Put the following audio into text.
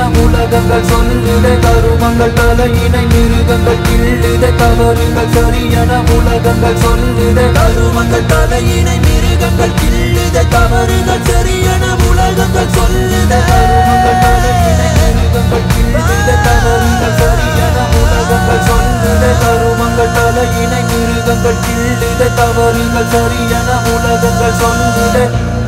உலகங்கள் சொல்லுதே கருமங்கள் தலையினை மிருகங்கள் கிள்ளுதே தவறுகள் சரியென உலகங்கள் சொல்லுதே கருமங்கள் தலையினை மிருகங்கள் கிள்ளுதே தவறுகள் சரியென உலகங்கள் சொல்லுதே கருமங்கள் தலையினை மிருகங்கள் கிள்ளுதே தவறுகள் சரியென உலகங்கள் சொல்லுதே கருமங்கள் தலையினை மிருகங்கள் கிள்ளுதே தவறுகள் சரியென உலகங்கள் சொல்லுதே